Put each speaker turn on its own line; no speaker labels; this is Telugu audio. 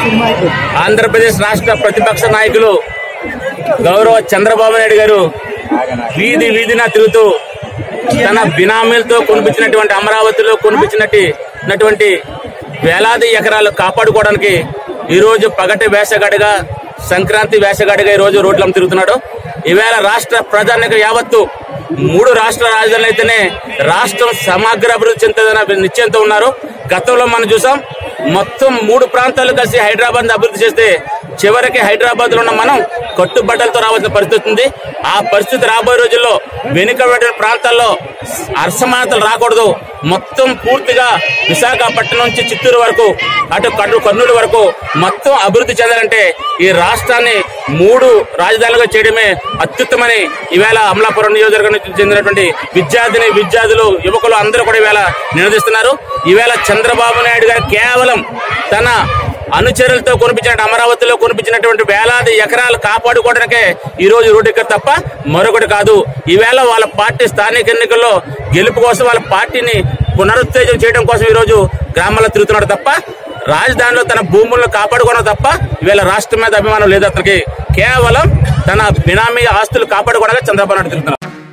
ఆంధ్రప్రదేశ్ రాష్ట్ర ప్రతిపక్ష నాయకులు గౌరవ చంద్రబాబు నాయుడు గారు వీధి వీధిన తిరుగుతూ తన బినామీలతో కొనిపించినటువంటి అమరావతిలో కొనిపించినటువంటి వేలాది ఎకరాలు కాపాడుకోవడానికి ఈ రోజు పగటి వేసగాడిగా సంక్రాంతి వేసగాడిగా ఈ రోజు రోడ్లను తిరుగుతున్నాడు ఈవేళ రాష్ట్ర ప్రజానిక యావత్తు మూడు రాష్ట్ర రాజధానులు అయితేనే రాష్ట్రం సమగ్ర అభివృద్ధి చెందుతుందన్న నిశ్చయంతో ఉన్నారు గతంలో మనం చూసాం మొత్తం మూడు ప్రాంతాలు కలిసి హైదరాబాద్ అభివృద్ధి చేస్తే చివరికి హైదరాబాద్ లో ఉన్న మనం కట్టుబట్టలతో రావాల్సిన పరిస్థితి ఉంది ఆ పరిస్థితి రాబోయే రోజుల్లో వెనుకబడిన ప్రాంతాల్లో అసమానతలు రాకూడదు మొత్తం పూర్తిగా విశాఖపట్నం నుంచి చిత్తూరు వరకు అటు కర్నూ- కర్నూలు వరకు మొత్తం అభివృద్ధి చెందాలంటే ఈ రాష్ట్రాన్ని మూడు రాజధానులుగా చేయడమే అత్యుత్తమని ఈవేళ అమలాపురం నియోజకవర్గానికి చెందినటువంటి విద్యార్థిని విద్యార్థులు యువకులు అందరూ కూడా ఈవేళ నినదిస్తున్నారు ఈవేళ చంద్రబాబు నాయుడు గారు కేవలం తన అనుచరులతో కొనిపించిన అమరావతిలో కొనిపించినటువంటి వేలాది ఎకరాలు కాపాడుకోవడానికే ఈ రోజు రోడ్డు ఎక్కడ తప్ప మరొకటి కాదు ఈవేళ వాళ్ళ పార్టీ స్థానిక ఎన్నికల్లో గెలుపు కోసం వాళ్ళ పార్టీని పునరుత్తేజం చేయడం కోసం ఈ రోజు గ్రామాల్లో తిరుగుతున్నాడు తప్ప రాజధానిలో తన భూములను కాపాడుకోవడం తప్ప ఈవేళ రాష్ట్రం మీద అభిమానం లేదు అతనికి కేవలం తన బినామీ ఆస్తులు కాపాడుకోవడానికి చంద్రబాబు నాయుడు తిరుగుతున్నాడు